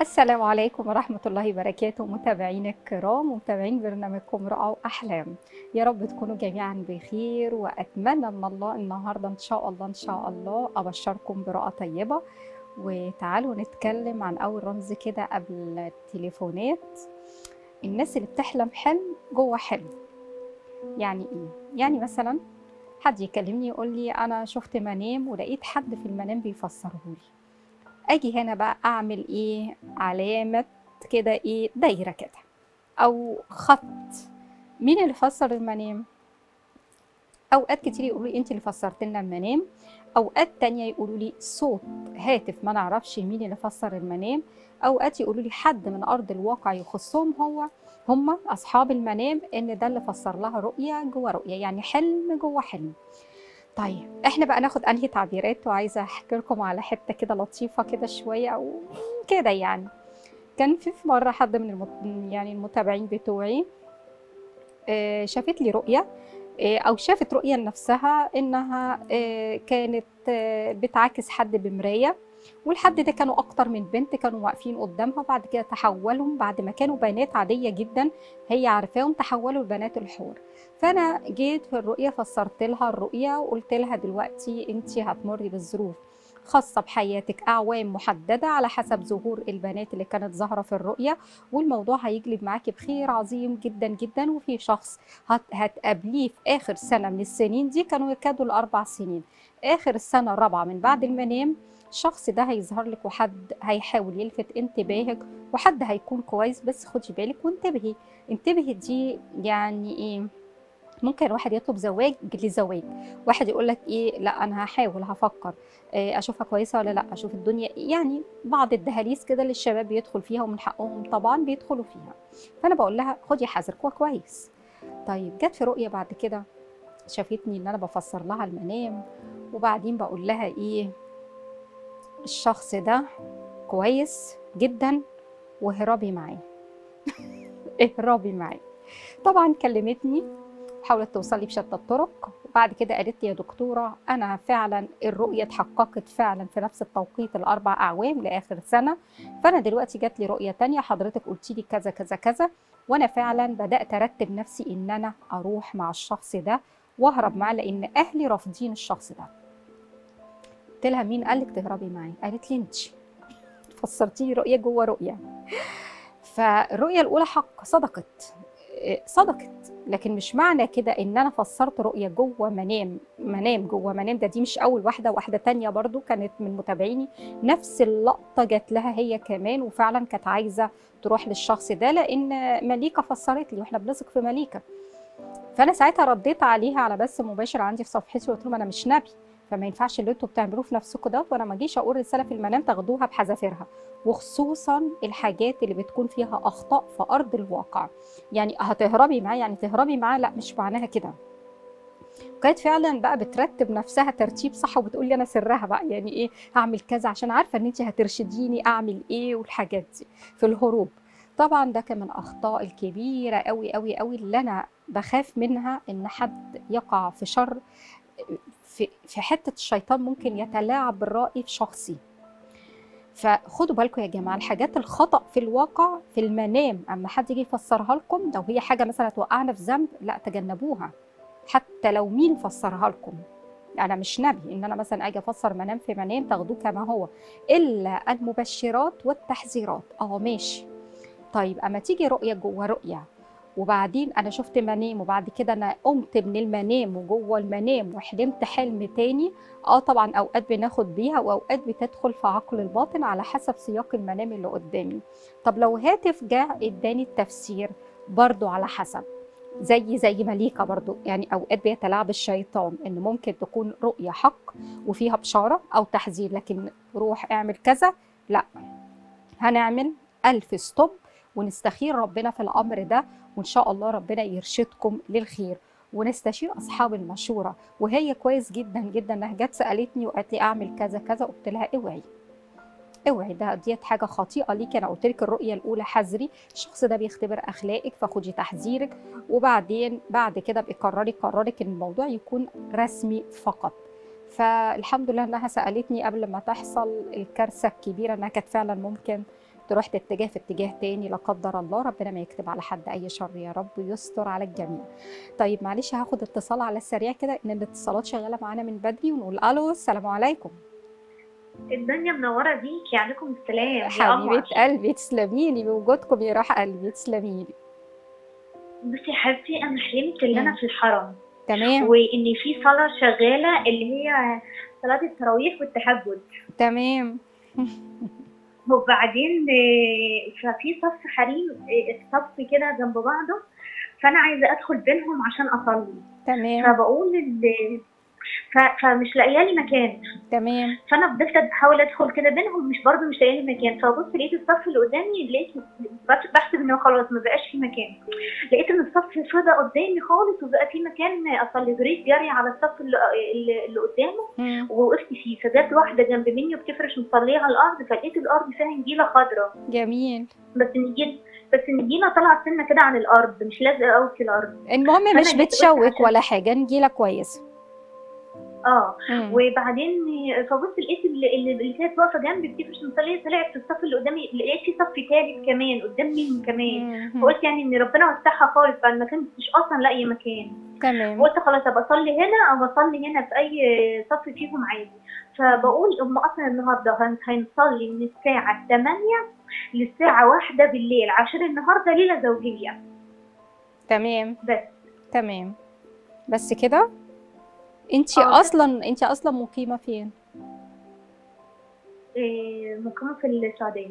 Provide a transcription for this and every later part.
السلام عليكم ورحمة الله وبركاته متابعين الكرام ومتابعين برنامجكم رؤى وأحلام يا رب تكونوا جميعا بخير وأتمنى من الله النهاردة إن شاء الله إن شاء الله أبشركم برؤى طيبة وتعالوا نتكلم عن أول رمز كده قبل التليفونات الناس اللي بتحلم حلم جوه حلم يعني إيه؟ يعني مثلا حد يكلمني يقول لي أنا شفت منام ولقيت حد في المنام بيفسره لي اجي هنا بقى اعمل ايه علامه كده ايه دايره كده او خط مين اللي فسر المنام اوقات كتير يقولوا لي انت اللي فسرت لنا المنام اوقات تانية يقولوا لي صوت هاتف ما نعرفش مين اللي فسر المنام اوقات يقولوا لي حد من ارض الواقع يخصهم هو هم اصحاب المنام ان ده اللي فسر لها رؤيه جوه رؤيه يعني حلم جوه حلم طيب احنا بقى ناخد انهي تعبيرات وعايزه احكي لكم على حته كده لطيفه كده شويه او كده يعني كان في في مره حد من المت... يعني المتابعين بتوعي آه، شافت لي رؤيه آه، او شافت رؤيه لنفسها انها آه، كانت آه، بتعاكس حد بمرايه والحد ده كانوا اكتر من بنت كانوا واقفين قدامها بعد كده تحولهم بعد ما كانوا بنات عاديه جدا هي عارفاهم تحولوا لبنات الحور فانا جيت في الرؤيه فسرت لها الرؤيه وقلت لها دلوقتي انت هتمري بالظروف خاصة بحياتك أعوام محددة على حسب ظهور البنات اللي كانت ظاهرة في الرؤية والموضوع هيجلب معاكي بخير عظيم جدا جدا وفي شخص هت هتقابليه في آخر سنة من السنين دي كانوا يكادوا الأربع سنين آخر السنة الرابعة من بعد المنام الشخص ده هيظهر لك وحد هيحاول يلفت انتباهك وحد هيكون كويس بس خدي بالك وانتبهي انتبهي دي يعني ايه ممكن واحد يطلب زواج لزواج واحد يقول لك ايه لا انا هحاول هفكر إيه اشوفها كويسه ولا لا اشوف الدنيا يعني بعض الدهاليز كده اللي الشباب بيدخل فيها ومن حقهم طبعا بيدخلوا فيها فانا بقول لها خدي حذرك كويس طيب جت في رؤيه بعد كده شافتني ان انا بفسر لها المنام وبعدين بقول لها ايه الشخص ده كويس جدا واهربي معاه اهربي معاه طبعا كلمتني حاولت توصل لي بشتى الطرق وبعد كده قالت لي يا دكتوره انا فعلا الرؤيه اتحققت فعلا في نفس التوقيت الاربع اعوام لاخر سنه فانا دلوقتي جات لي رؤيه تانية حضرتك قلتي لي كذا كذا كذا وانا فعلا بدات ارتب نفسي ان انا اروح مع الشخص ده واهرب معاه لان اهلي رافضين الشخص ده قلت لها مين قال لك تهربي معاه قالت لي انت فسرتي لي رؤيه جوه رؤيه فالرؤيه الاولى حق صدقت صدقت لكن مش معنى كده ان انا فسرت رؤيه جوه منام منام جوه منام ده دي مش اول واحده واحده تانية برضو كانت من متابعيني نفس اللقطه جات لها هي كمان وفعلا كانت عايزه تروح للشخص ده لان مليكه فسرت لي واحنا بنثق في مليكه فانا ساعتها رديت عليها على بث مباشر عندي في صفحتي وقلت لهم انا مش نبي فما ينفعش اللي انتوا بتعملوه في نفسكم ده وانا ما اجيش اقول رساله في المنام تاخدوها بحذافيرها وخصوصا الحاجات اللي بتكون فيها اخطاء في ارض الواقع يعني هتهربي معاه يعني تهربي معاه لا مش معناها كده كانت فعلا بقى بترتب نفسها ترتيب صح وبتقول لي انا سرها بقى يعني ايه هعمل كذا عشان عارفه ان انت هترشديني اعمل ايه والحاجات دي في الهروب طبعا ده كان من الاخطاء الكبيره قوي قوي قوي اللي انا بخاف منها ان حد يقع في شر في في حته الشيطان ممكن يتلاعب بالرأي في شخصي فخدوا بالكم يا جماعه الحاجات الخطا في الواقع في المنام اما حد يجي يفسرها لكم لو هي حاجه مثلا توقعنا في ذنب لا تجنبوها حتى لو مين فسرها لكم انا مش نبي ان انا مثلا اجي افسر منام في منام تاخدوه كما هو الا المبشرات والتحذيرات اه ماشي طيب اما تيجي رؤيه جوه رؤيه وبعدين انا شفت منام وبعد كده انا قمت من المنام وجوه المنام وحلمت حلم تاني اه طبعا اوقات بناخد بيها واوقات بتدخل في عقل الباطن على حسب سياق المنام اللي قدامي طب لو هاتف جاء اداني التفسير برضو على حسب زي زي مليكه برضو يعني اوقات بيتلاعب الشيطان ان ممكن تكون رؤيه حق وفيها بشاره او تحذير لكن روح اعمل كذا لا هنعمل ألف ستوب ونستخير ربنا في الامر ده وان شاء الله ربنا يرشدكم للخير ونستشير اصحاب المشوره وهي كويس جدا جدا انها جت سالتني وقالت لي اعمل كذا كذا قلت لها اوعي اوعي ده ديت حاجه خطيئه ليكي انا قلت لك الرؤيه الاولى حذري الشخص ده بيختبر اخلاقك فخدي تحذيرك وبعدين بعد كده ابقي قرري قرارك ان الموضوع يكون رسمي فقط فالحمد لله انها سالتني قبل ما تحصل الكارثه الكبيره انها كانت فعلا ممكن تروح تتجه في اتجاه تاني لا قدر الله ربنا ما يكتب على حد اي شر يا رب ويستر على الجميع طيب معلش هاخد اتصال على السريع كده ان الاتصالات شغاله معانا من بدري ونقول الو السلام عليكم الدنيا منورة بيكي عليكم السلام يا حبيبه قمر قلبي تسلمي لي بوجودكم يا روح قلبي تسلمي لي بصي يا حبيبتي أنا حلمت إن أنا مم. في الحرم تمام وإن في صلاة شغالة اللي هي صلاة التراويح والتهجد تمام وبعدين آه، ففي صف حريم آه، الصف كده جنب بعضه فأنا عايزة أدخل بينهم عشان أصلي تمام فبقول ال- ف- فمش لاقيه لي مكان تمام فانا فضلت بحاول ادخل كده بينهم مش برضه مش لاقيه لي مكان فبص لقيت الصف اللي قدامي لقيت بس- بحسب ان خلاص ما بقاش في مكان لقيت ان الصف فضى قدامي خالص وبقى في مكان اصلي جريت جري على الصف اللي, اللي اللي قدامه مم. ووقفت فيه فجت واحده جنب مني وبتفرش مصليه على الارض فلقيت الارض فيها نجيله خضراء جميل بس النجيله بس النجيله طلعت سنه كده عن الارض مش لازقه قوي في الارض المهم فأنا مش جيت قلت بتشوك عشان- ولا حاجه نجيله كويسه اه مم. وبعدين فبص لقيت اللي, اللي اللي كانت واقفه جنبي بتفرش مصليه طلعت في الصف اللي قدامي لقيت في صف ثالث كمان قدام منهم كمان مم. فقلت يعني ان ربنا وسعها خالص بعد ما كنتش اصلا لاقيه مكان تمام وقلت خلاص ابقى اصلي هنا او اصلي هنا في اي صف فيهم عادي فبقول هم اصلا النهارده هن- هنصلي من الساعه 8 للساعه 1 بالليل عشان النهارده ليله زوجيه تمام بس تمام بس كده انت اه. اصلا انت اصلا مقيمه فين إيه، مقيمه في السعوديه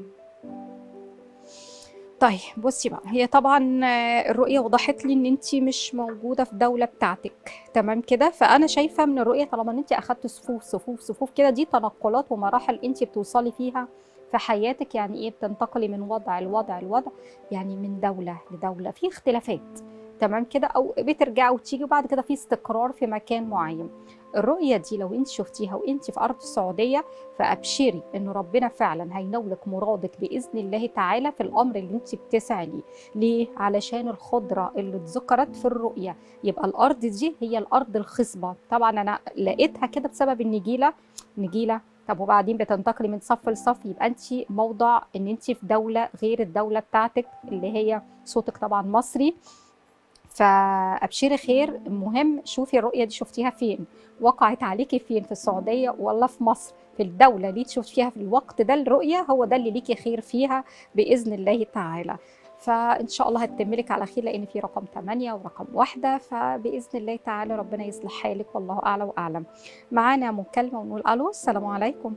طيب بصي بقى هي طبعا آه، الرؤية وضحت لي ان انت مش موجودة في دولة بتاعتك تمام كده فانا شايفة من الرؤية طالما ان انت اخدت صفوف صفوف صفوف كده دي تنقلات ومراحل انت بتوصلي فيها في حياتك يعني ايه بتنتقلي من وضع لوضع لوضع يعني من دولة لدولة في اختلافات تمام كده او بترجعي وتيجي وبعد كده في استقرار في مكان معين الرؤية دي لو انت شفتيها وانت في ارض السعودية فابشري ان ربنا فعلا هينولك مرادك باذن الله تعالى في الامر اللي انت بتسعي ليه ليه علشان الخضره اللي اتذكرت في الرؤيه يبقى الارض دي هي الارض الخصبه طبعا انا لقيتها كده بسبب النجيله نجيله طب وبعدين بتنتقلي من صف لصف يبقى انت موضع ان انت في دوله غير الدوله بتاعتك اللي هي صوتك طبعا مصري فابشري خير المهم شوفي الرؤيه دي شفتيها فين وقعت عليكي فين في السعوديه ولا في مصر في الدوله اللي تشوف فيها في الوقت ده الرؤيه هو ده اللي ليكي خير فيها باذن الله تعالى فان شاء الله هتتم لك على خير لان في رقم 8 ورقم واحدة فباذن الله تعالى ربنا يصلح حالك والله اعلى واعلم معانا مكالمه ونقول الو السلام عليكم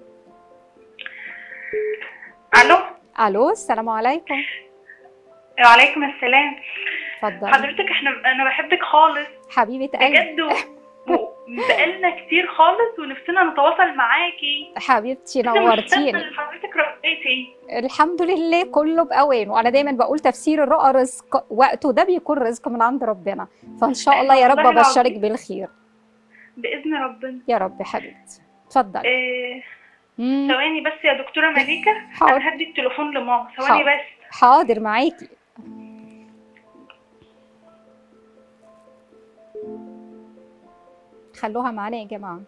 الو الو السلام عليكم وعليكم السلام اتفضلي حضرتك احنا انا بحبك خالص حبيبه قلبي بجد و- و- بقالنا كتير خالص ونفسنا نتواصل معاكي حبيبتي إحنا نورتيني مشتاقة لحضرتك رؤيتي الحمد لله كله باوان وانا دايما بقول تفسير الرؤى رزق وقته ده بيكون رزق من عند ربنا فان شاء الله يا رب والله ابشرك العظيم. بالخير باذن ربنا يا رب حبيبتي اتفضلي إيه، مم، ثواني بس يا دكتوره مليكه حاضر انا هدي التليفون لماما ثواني حاضر. بس حاضر معاكي خلوها معانا يا جماعه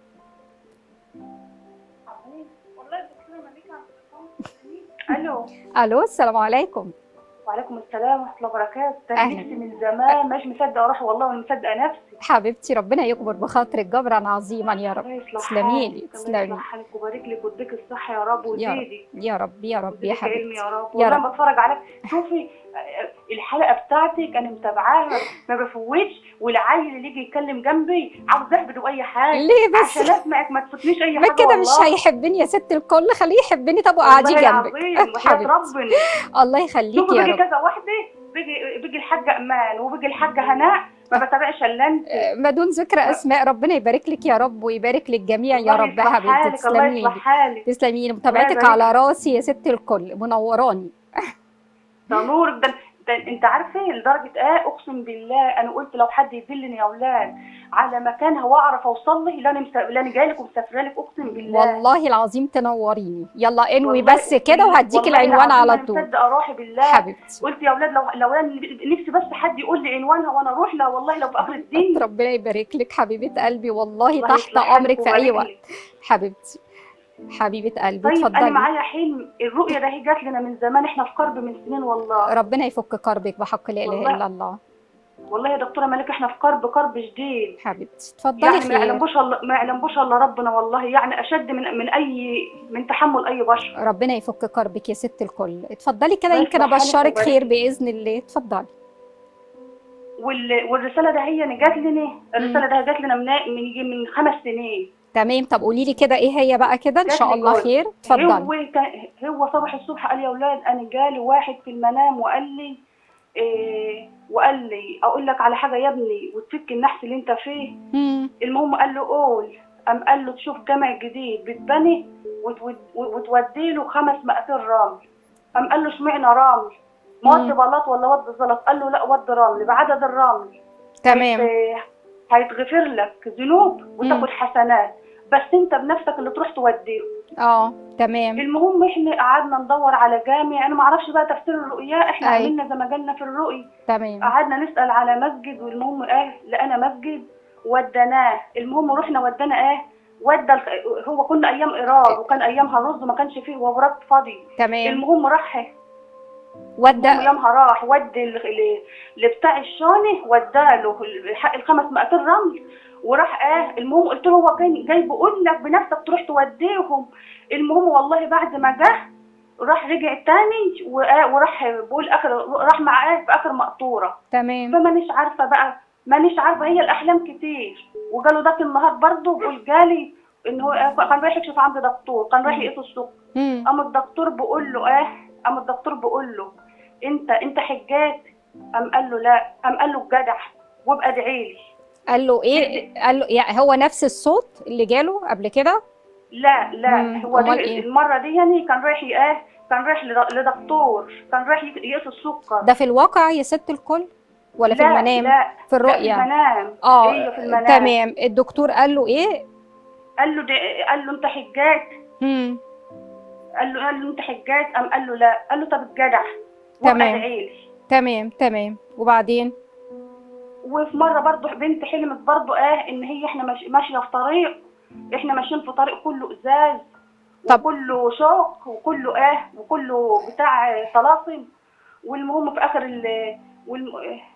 والله الدكتوره مليكه على التليفون الو الو السلام عليكم وعليكم السلام ورحمه الله وبركاته ده أهلا. نفسي من زمان مش مصدقه اروح والله ولا مصدقه نفسي حبيبتي ربنا يكبر بخاطرك جبرا عظيما يا رب الله يصلح تسلمي حالك، لي، الله تسلمي. يصلح حالك ويبارك لك ويديك الصحه يا رب يا رب. وزيدي يا رب يا رب يا ويديك علم حبيبتي يا رب يا والله رب. بتفرج عليك شوفي آه، الحلقه بتاعتك انا متابعاها ما بفوتش والعيل اللي يجي يتكلم جنبي عاوز اهبد اي حاجه ليه بس عشان اسمعك ما تفوتنيش اي ما حاجه كده مش والله. هيحبني يا ست الكل خليه يحبني طب وقعدي والله جنبك العظيم وحياة حبيبتي. ربنا الله يخليكي شوفي يا بيجي رب كذا واحده بيجي بيجي الحاجه امان وبيجي الحاجه هناء ما بتابعش الا انت ما دون ذكر اسماء ربنا يبارك لك يا رب ويبارك لك جميعا يا الله رب يصلح حبيبتي حالك، الله تسلمي يصلح لي حالك تسلمي لي متابعتك يبارك على راسي يا ست الكل منوراني ده نورك ده, ده انت عارفه لدرجه ايه اقسم بالله انا قلت لو حد يدلني يا اولاد على مكان هو اعرف اوصل له لا انا مس... لا انا جاي لك ومسافره لك اقسم بالله والله العظيم تنوريني يلا انوي والله بس كده بالله- وهديك والله العنوان العظيم على أنا طول مصدقه روحي بالله حبيبتي قلت يا اولاد لو لو انا نفسي بس حد يقول لي عنوانها وانا اروح لها والله لو في اخر الدين ربنا يبارك لك حبيبه قلبي والله الله تحت يصلح حالك امرك في اي ويبارك وقت لك. حبيبتي حبيبه قلبي طيب انا اتفضلي معايا حلم الرؤيه ده هي جات لنا من زمان احنا في كرب من سنين والله ربنا يفك كربك بحق لا اله والله. الا الله والله يا دكتوره ملك احنا في كرب كرب شديد حبيبتي اتفضلي يعني ما خير يعلموش الله ما يعلموش الا ربنا والله يعني اشد من من اي من تحمل اي بشر ربنا يفك كربك يا ست الكل اتفضلي كده الله يمكن يصلح حالك ابشرك ويبارك خير باذن الله اتفضلي وال... والرساله ده هي اللي جات لنا الرساله ده جات لنا من من يجي من خمس سنين تمام طب قولي لي كده ايه هي بقى كده ان جات شاء لي الله جوز. خير اتفضلي هو كان هو صبح الصبح قال يا اولاد انا جالي واحد في المنام وقال لي إيه وقال لي اقول لك على حاجه يا ابني وتفك النحس اللي انت فيه مم. المهم قال له قول قام قال له تشوف جامع جديد بتبني وتود- وتودي له خمس مقاتير رمل قام قال له اشمعنى رمل ما ود مم. بلاط ولا ود زلط قال له لا ود رمل بعدد الرمل تمام هيت- هيتغفر لك ذنوب وتاخد حسنات بس انت بنفسك اللي تروح توديه اه تمام المهم احنا قعدنا ندور على جامع انا ما اعرفش بقى تفسير الرؤيا احنا أي. عملنا زي ما جالنا في الرؤي تمام قعدنا نسال على مسجد والمهم ايه لقينا مسجد ودناه المهم رحنا ودانا ايه ودى الخ- هو كنا ايام ايراد وكان ايامها رز ما كانش فيه وبراد فاضي تمام المهم راح ودى ايامها راح ودي ال- ل- لبتاع الشاني وداله الح- الخمس مقاتير رمل وراح اه المهم قلت له هو كان جاي بيقول لك بنفسك تروح توديهم المهم والله بعد ما جه راح رجع تاني وآه وراح بيقول اخر راح معاه في اخر مقطوره تمام فمانيش عارفه بقى مانيش عارفه هي الاحلام كتير وجاله ده النهار برضه بيقول جالي ان هو آه، كان رايح يكشف عند دكتور كان رايح يقيس السكر مم. قام الدكتور بيقول له اه قام الدكتور بيقول له انت انت حجات قام قال له لا قام قال له الجدع وابقى ادعي لي قال له ايه قال له يعني هو نفس الصوت اللي جاله قبل كده لا لا مم، هو أمال دي إيه؟ المره دي يعني كان رايح اه كان رايح لد- لدكتور كان رايح يق- يقيس السكر ده في الواقع يا ست الكل ولا في لا المنام لا في لا في الرؤيا المنام اه ايوه في المنام تمام الدكتور قال له ايه قال له ده قال له انت حجات مم. قال له قال له انت حجات قام قال له لا قال له طب الجدع وابقى تمام. ادعي لي تمام تمام وبعدين وفي مره برضه بنت حلمت برضه اه ان هي احنا ماشي- ماشيه في طريق احنا ماشيين في طريق كله ازاز طب. وكله شوك وكله اه وكله بتاع طلاسم والمهم في اخر ال والم...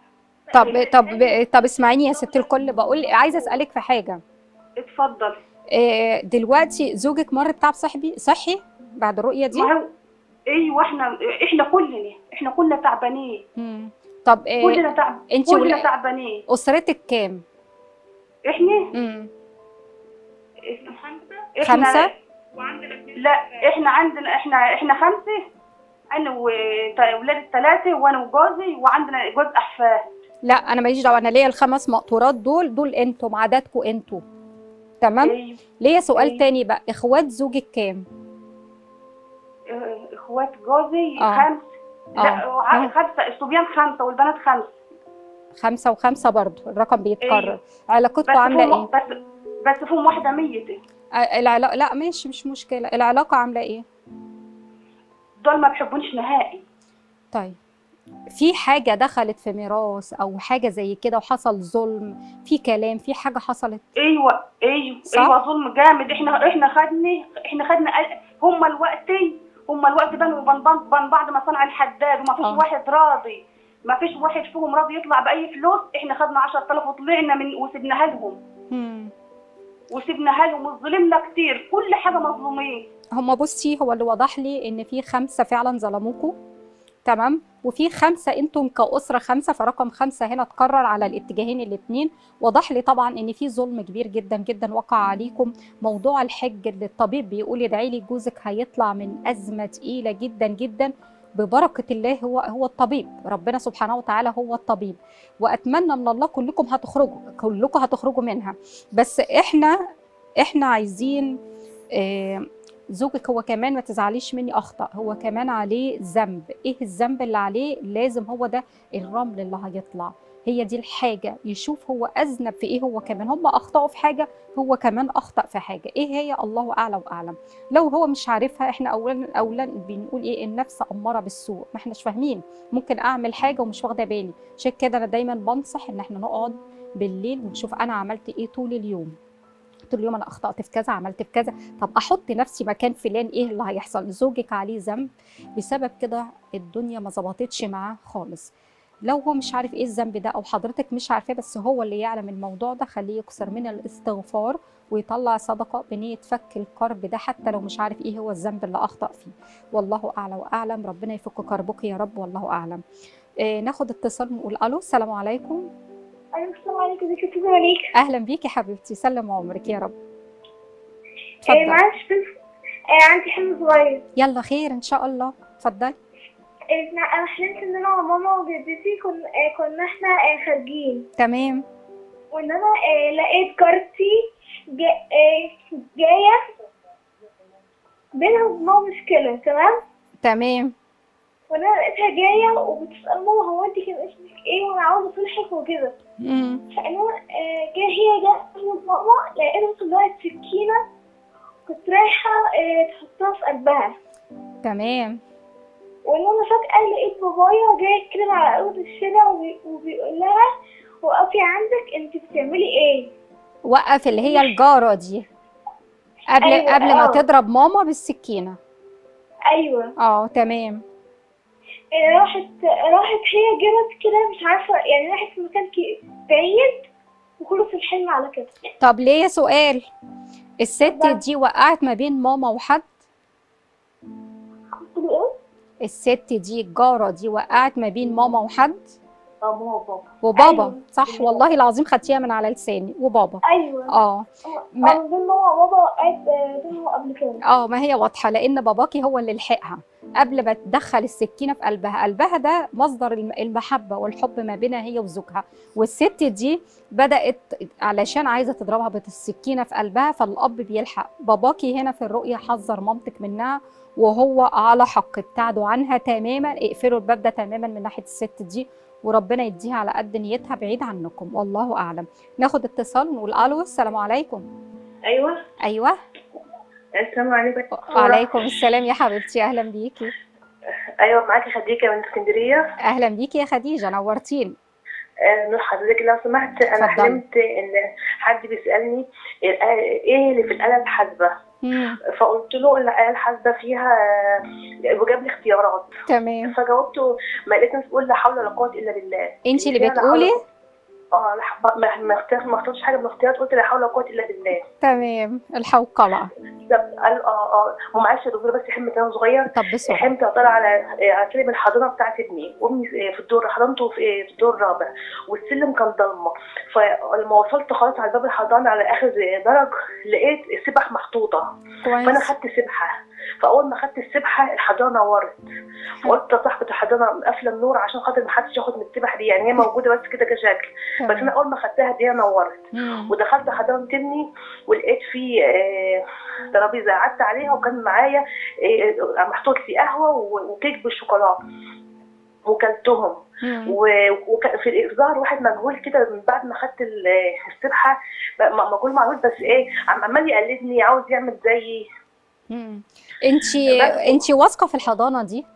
طب طب طب اسمعيني يا ست الكل بقول عايزه اسالك في حاجه اتفضل آه، دلوقتي زوجك مر بتعب صحي صحي بعد الرؤيه دي ما هو ايوه احنا احنا كلنا احنا كلنا تعبانين مم. طب آه، كلنا تعب انت كلنا ولا- تعبانين اسرتك كام احنا مم. احنا خمسة؟ لا احنا عندنا احنا احنا خمسه انا واولاد الثلاثه وانا وجوزي وعندنا جوز احفاد لا انا ماليش دعوه انا ليا الخمس مقطورات دول دول انتم عددكم انتوا تمام ايوه ليا سؤال أيوة. تاني بقى اخوات زوجك كام اه، اخوات جوزي اه. خمسه لا اه. وع- خمسه الصبيان خمسه والبنات خمسه خمسة وخمسة برضو الرقم بيتكرر أيوة. علاقتكم بس عاملة فيهم ايه؟ بس بس فيهم واحده ميته آه، العلاقة لا ماشي مش مشكلة العلاقة عاملة ايه؟ دول ما بيحبونيش نهائي طيب في حاجة دخلت في ميراث أو حاجة زي كده وحصل ظلم في كلام في حاجة حصلت ايوه ايوه صح؟ ايوه ظلم جامد احنا احنا خدنا احنا خدنا هم الوقت هم الوقت بنوا وبن بن- بن بعد ما صنع الحداد وما فيش اه. واحد راضي ما فيش واحد فيهم راضي يطلع باي فلوس احنا خدنا 10000 وطلعنا من وسبناها لهم هم. وسبناها لهم وظلمنا كتير كل حاجه مظلومين هما بصي هو اللي وضح لي ان في خمسة فعلا ظلموكوا تمام وفي خمسة انتم كأسرة خمسة فرقم خمسة هنا اتكرر على الاتجاهين الاتنين وضح لي طبعا ان في ظلم كبير جدا جدا وقع عليكم موضوع الحج اللي الطبيب بيقول ادعي لي جوزك هيطلع من أزمة تقيلة جدا جدا ببركة الله هو هو الطبيب ربنا سبحانه وتعالى هو الطبيب وأتمنى من الله كلكم هتخرجوا كلكم هتخرجوا منها بس احنا احنا عايزين آه زوجك هو كمان ما تزعليش مني اخطا هو كمان عليه ذنب ايه الذنب اللي عليه لازم هو ده الرمل اللي هيطلع هي دي الحاجه يشوف هو اذنب في ايه هو كمان هم اخطاوا في حاجه هو كمان اخطا في حاجه ايه هي الله اعلى واعلم لو هو مش عارفها احنا اولا اولا بنقول ايه النفس اماره بالسوء ما احناش فاهمين ممكن اعمل حاجه ومش واخده بالي عشان كده انا دايما بنصح ان احنا نقعد بالليل ونشوف انا عملت ايه طول اليوم طول اليوم انا اخطات في كذا عملت في كذا طب احط نفسي مكان فلان ايه اللي هيحصل زوجك عليه ذنب بسبب كده الدنيا ما ظبطتش معاه خالص لو هو مش عارف ايه الذنب ده او حضرتك مش عارفاه بس هو اللي يعلم الموضوع ده خليه يكثر من الاستغفار ويطلع صدقه بنيه فك الكرب ده حتى لو مش عارف ايه هو الذنب اللي اخطا فيه والله اعلى واعلم ربنا يفك كربك يا رب والله اعلم آه ناخد اتصال نقول الو السلام عليكم ايوه السلام عليكم ازيك يا استاذه مليك اهلا بيكي حبيبتي سلم عمرك يا رب آه، اتفضل معلش بس آه، عندي حلم صغير يلا خير ان شاء الله اتفضلي آه، انا حلمت ان انا وماما وجدتي كنا آه، كنا احنا آه، خارجين تمام وان انا آه، لقيت جارتي جا- آه، جايه بينها وبين ماما مشكله تمام تمام وانا لقيتها جايه وبتسال ماما هو انت كان اسمك ايه وانا عاوزه اصلحك وكده مم. فانا آه، جايه هي جايه من ماما لقيتها طلعت سكينه كنت رايحه آه، تحطها في قلبها تمام وان انا فجاه لقيت بابايا جاي يتكلم على اول الشارع وبي- وبيقول لها وقفي عندك انت بتعملي ايه وقف اللي هي الجاره دي قبل أيوة، قبل ما آه. تضرب ماما بالسكينه ايوه اه تمام آه، راحت راحت هي جابت كده مش عارفه يعني راحت في مكان كي- بعيد وخلص الحلم على كده طب ليه سؤال الست اتفضل. دي وقعت ما بين ماما وحد قلت له ايه؟ الست دي الجاره دي وقعت ما بين ماما وحد اه ماما وبابا وبابا أيوة. صح والله العظيم خدتيها من على لساني وبابا ايوه اه ما- اه بين ماما وبابا وقعت آه، بينهم قبل كده اه ما هي واضحه لان باباكي هو اللي لحقها قبل ما تدخل السكينه في قلبها قلبها ده مصدر الم- المحبه والحب ما بينها هي وزوجها والست دي بدات علشان عايزه تضربها بالسكينه في قلبها فالاب بيلحق باباكي هنا في الرؤيه حذر مامتك منها وهو على حق ابتعدوا عنها تماما اقفلوا الباب ده تماما من ناحيه الست دي وربنا يديها على قد نيتها بعيد عنكم والله اعلم ناخد اتصال ونقول الو السلام عليكم ايوه ايوه السلام عليكم وعليكم السلام يا حبيبتي اهلا بيكي ايوه معاكي خديجه من اسكندريه اهلا بيكي يا خديجه نورتيني آه، نور حضرتك لو سمحت انا اتفضلي. حلمت ان حد بيسالني ال- آه، ايه اللي في الاله الحاسبه مم. فقلت له الاله الحاسبه فيها آه، وجاب لي اختيارات تمام فجاوبته ما لقيت ناس بتقول لا حول ولا قوه الا بالله انت اللي فيها لا حول بتقولي ولا- اه لا ح- ما ما اخترت ما اخترتش حاجه من الاختيارات قلت لا حول ولا قوه الا بالله تمام الحوقله بالظبط قال اه اه ومعلش يا دكتور بس حلم كان صغير طب بسرعه حلمت طالع على على سلم الحضانه بتاعت ابني وابني في الدور حضانته في في الدور الرابع والسلم كان ضلمه فلما وصلت خلاص على باب الحضانه على اخر درج لقيت السبح محطوطه فانا كويس خدت سبحه فاول ما خدت السبحه الحضانه نورت فقلت لصاحبه الحضانه قافله النور عشان خاطر ما حدش ياخد من السبح دي يعني هي موجوده بس كده كشكل بس انا تمام. اول ما خدتها دي نورت مم. ودخلت حضانه ابني ولقيت فيه آه، ترابيزه قعدت عليها وكان معايا آه، محطوط لي قهوه و- وكيك بالشوكولاته وكلتهم مم. وكان في الظهر واحد مجهول كده من بعد ما خدت ال- السبحه بقى م- مجهول معروف بس ايه عم- عمال يقلدني عاوز يعمل زيي مم. انت بس- انت واثقه في الحضانه دي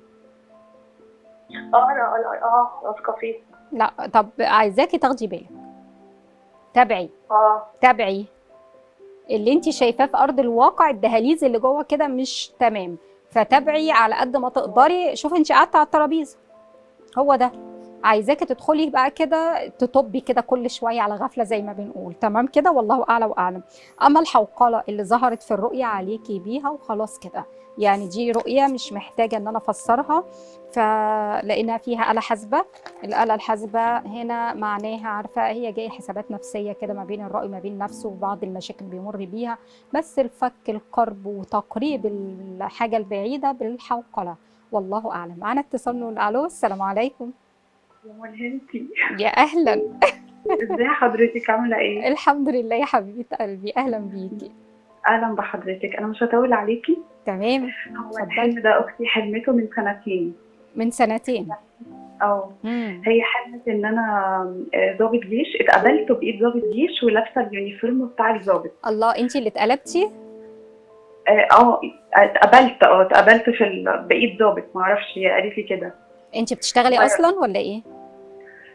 اه انا انا اه واثقه فيه لا طب عايزاكي تاخدي بالك تابعي اه تابعي اللي انت شايفاه في ارض الواقع الدهاليز اللي جوه كده مش تمام فتابعي على قد ما تقدري شوفي انت قعدتي على الترابيزه هو ده عايزاكي تدخلي بقى كده تطبي كده كل شويه على غفله زي ما بنقول تمام كده والله اعلى واعلم اما الحوقله اللي ظهرت في الرؤيه عليكي بيها وخلاص كده يعني دي رؤيه مش محتاجه ان انا افسرها فلقينا فيها آلة حاسبة الآلة الحاسبة هنا معناها عارفة هي جاية حسابات نفسية كده ما بين الرأي ما بين نفسه وبعض المشاكل بيمر بيها بس الفك القرب وتقريب الحاجة البعيدة بالحوقلة والله أعلم معانا اتصال نقول ألو السلام عليكم انتي يا أهلا ازاي حضرتك عامله ايه الحمد لله يا حبيبة قلبي أهلا بيكي اهلا بحضرتك انا مش هطول عليكي تمام هو اتفضلي. الحلم ده اختي حلمته من سنتين من سنتين اه مم. هي حلمت ان انا آه، ضابط جيش اتقابلت بايد ضابط جيش ولابسه اليونيفورم بتاع الضابط الله انت اللي اتقلبتي اه آه، اتقابلت اه اتقابلت في ال... بايد ضابط ما اعرفش هي قالت لي كده انت بتشتغلي أيوة. اصلا ولا ايه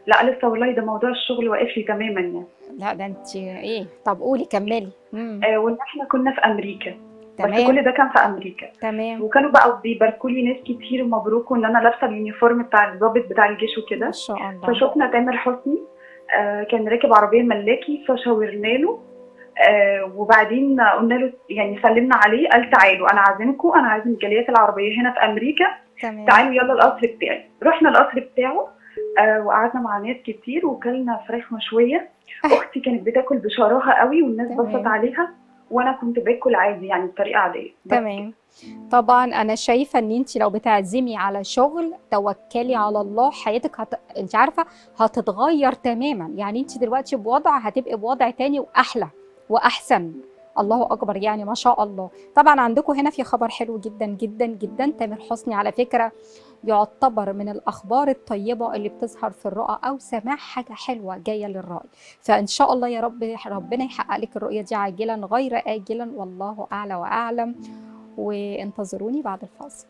لا لسه والله ده موضوع الشغل واقف لي تماما يعني لا ده انت ايه طب قولي كملي امم آه وان احنا كنا في امريكا بس تمام كل ده كان في امريكا تمام وكانوا بقى بيباركوا لي ناس كتير ومبروك وان انا لابسه اليونيفورم بتاع الضابط بتاع الجيش وكده ما شاء الله فشفنا تامر حسني آه كان راكب عربيه ملاكي فشاورنا له آه وبعدين قلنا له يعني سلمنا عليه قال تعالوا انا عازمكم انا عازم جاليات العربيه هنا في امريكا تمام تعالوا يلا القصر بتاعي رحنا القصر بتاعه آه وقعدنا مع ناس كتير وكلنا فراخ مشويه اختي كانت بتاكل بشراهه قوي والناس تمام. بصت عليها وانا كنت باكل عادي يعني بطريقه عاديه بس تمام طبعا انا شايفه ان انت لو بتعزمي على شغل توكلي على الله حياتك هت... انت عارفه هتتغير تماما يعني انت دلوقتي بوضع هتبقي بوضع تاني واحلى واحسن الله اكبر يعني ما شاء الله طبعا عندكم هنا في خبر حلو جدا جدا جدا تامر حسني على فكره يعتبر من الاخبار الطيبه اللي بتظهر في الرؤى او سماع حاجه حلوه جايه للراي فان شاء الله يا رب ربنا يحقق لك الرؤيه دي عاجلا غير اجلا والله اعلى واعلم وانتظروني بعد الفاصل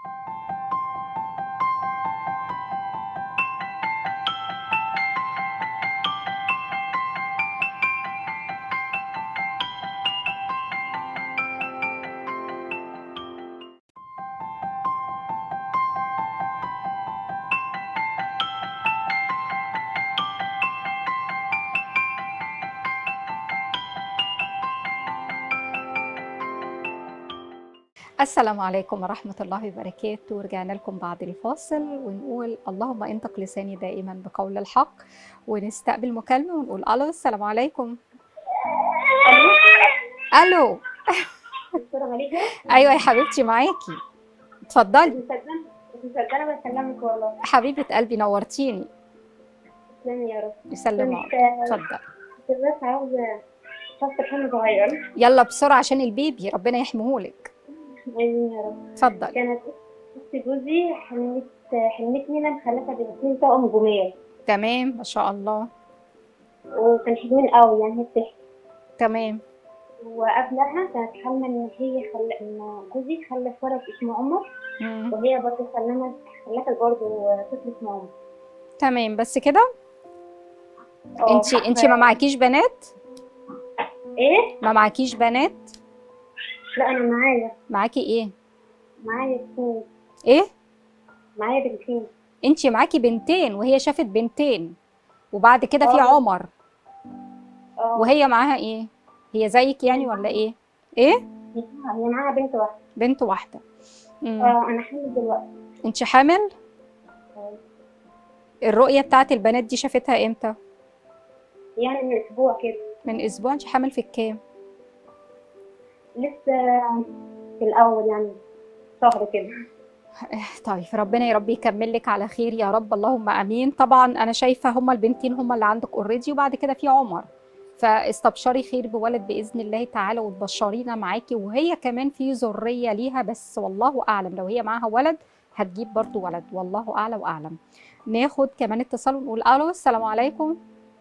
السلام عليكم ورحمة الله وبركاته ورجعنا لكم بعد الفاصل ونقول اللهم انطق لساني دائما بقول الحق ونستقبل مكالمة ونقول ألو السلام عليكم ألو السلام عليكم أيوة يا حبيبتي معاكي اتفضلي مصدقه مصدقه بكلمك والله حبيبة قلبي نورتيني تسلمي يا رب يسلم عليك كنت اتفضل كنت بس عاوزه فصل حلم صغير يلا بسرعة عشان البيبي ربنا يحميهولك امين يا رب اتفضل كانت اخت جوزي حلمت حلمت لنا مخلفه بنتين توأم جمال تمام ما شاء الله وكان حلمين قوي يعني هي بتحكي تمام وقبلها كانت حامله ان هي خل... ان جوزي خلف ولد اسمه عمر مم. وهي برضه خلفت خلفت برضه طفل اسمه عمر تمام بس كده اه، انتي انتي ما معكيش بنات ايه ما معكيش بنات لا انا معايا معاكي ايه معايا اتنين ايه معايا بنتين انتي معاكي بنتين وهي شافت بنتين وبعد كده في اه. عمر اه وهي معاها ايه هي زيك يعني ولا ايه ايه هي معاها بنت واحده بنت واحده مم. اه انا حامل دلوقتي انتي حامل اه. الرؤيه بتاعت البنات دي شافتها امتى يعني من اسبوع كده من اسبوع انتي حامل في الكام لسه في الاول يعني شهر كده طيب ربنا يا رب يكمل لك على خير يا رب اللهم امين طبعا انا شايفه هما البنتين هما اللي عندك اوريدي وبعد كده في عمر فاستبشري خير بولد باذن الله تعالى وتبشرينا معاكي وهي كمان في ذريه ليها بس والله اعلم لو هي معاها ولد هتجيب برضو ولد والله اعلى واعلم ناخد كمان اتصال ونقول الو السلام عليكم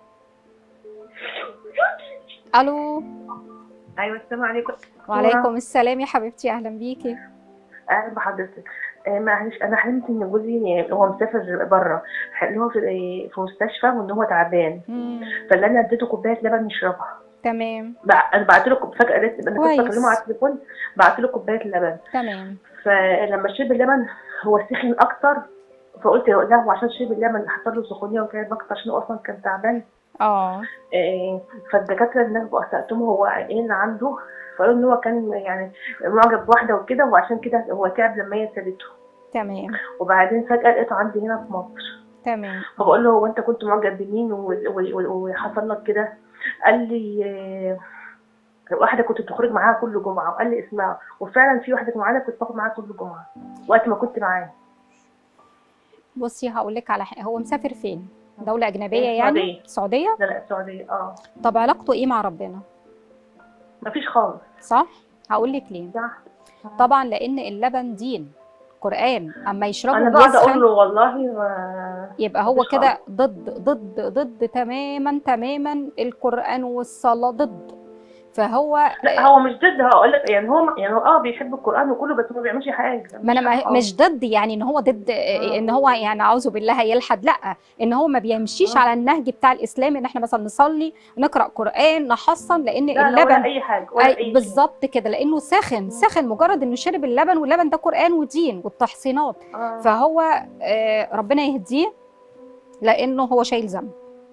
الو ايوه السلام عليكم وعليكم السلام يا حبيبتي اهلا بيكي اهلا بحضرتك آه، معلش انا حلمت ان جوزي هو مسافر بره اللي هو في في مستشفى وان هو تعبان مم. فاللي انا اديته كوبايه لبن يشربها تمام بع- انا بعت له فجاه قالت انا كويس. كنت بكلمه على التليفون بعت له كوبايه لبن تمام فلما شرب اللبن هو سخن اكتر فقلت لا هو عشان شرب اللبن حصل له سخونيه وكان اكتر عشان هو اصلا كان تعبان اه آه، فالدكاتره الناس بقى سالتهم هو ايه اللي عنده فقالوا ان هو كان يعني معجب بواحده وكده وعشان كده هو تعب لما هي سابته تمام وبعدين فجأة لقيته عندي هنا في مصر تمام فبقول له هو انت كنت معجب بمين و- و- و- وحصل لك كده قال لي آه، واحدة كنت بتخرج معاها كل جمعة وقال لي اسمها وفعلا في واحدة معانا كنت باخد معاها كل جمعة وقت ما كنت معاه بصي هقول لك على حاجه هو مسافر فين دوله اجنبيه يعني السعودية. السعوديه لا لا السعودية اه طب علاقته ايه مع ربنا مفيش خالص صح هقول لك ليه صح طبعا لان اللبن دين قران اما يشربه انا بقعد اقول بيسخن له والله ما يبقى هو مفيش كده ضد ضد ضد تماما تماما القران والصلاه ضد فهو لا هو مش ضد هقول لك يعني هو يعني هو اه بيحب القران وكله بس ما بيعملش حاجه ما انا حاجة ما- مش ضد يعني ان هو ضد آه. ان هو يعني اعوذ بالله يلحد لا ان هو ما بيمشيش آه. على النهج بتاع الاسلام ان احنا مثلا نصلي نقرا قران نحصن لان لا لا ولا اللبن اي حاجه ولا اي أي شيء. بالظبط كده لانه ساخن ساخن مجرد انه شرب اللبن واللبن ده قران ودين والتحصينات آه. فهو آه، ربنا يهديه لانه هو شايل ذنب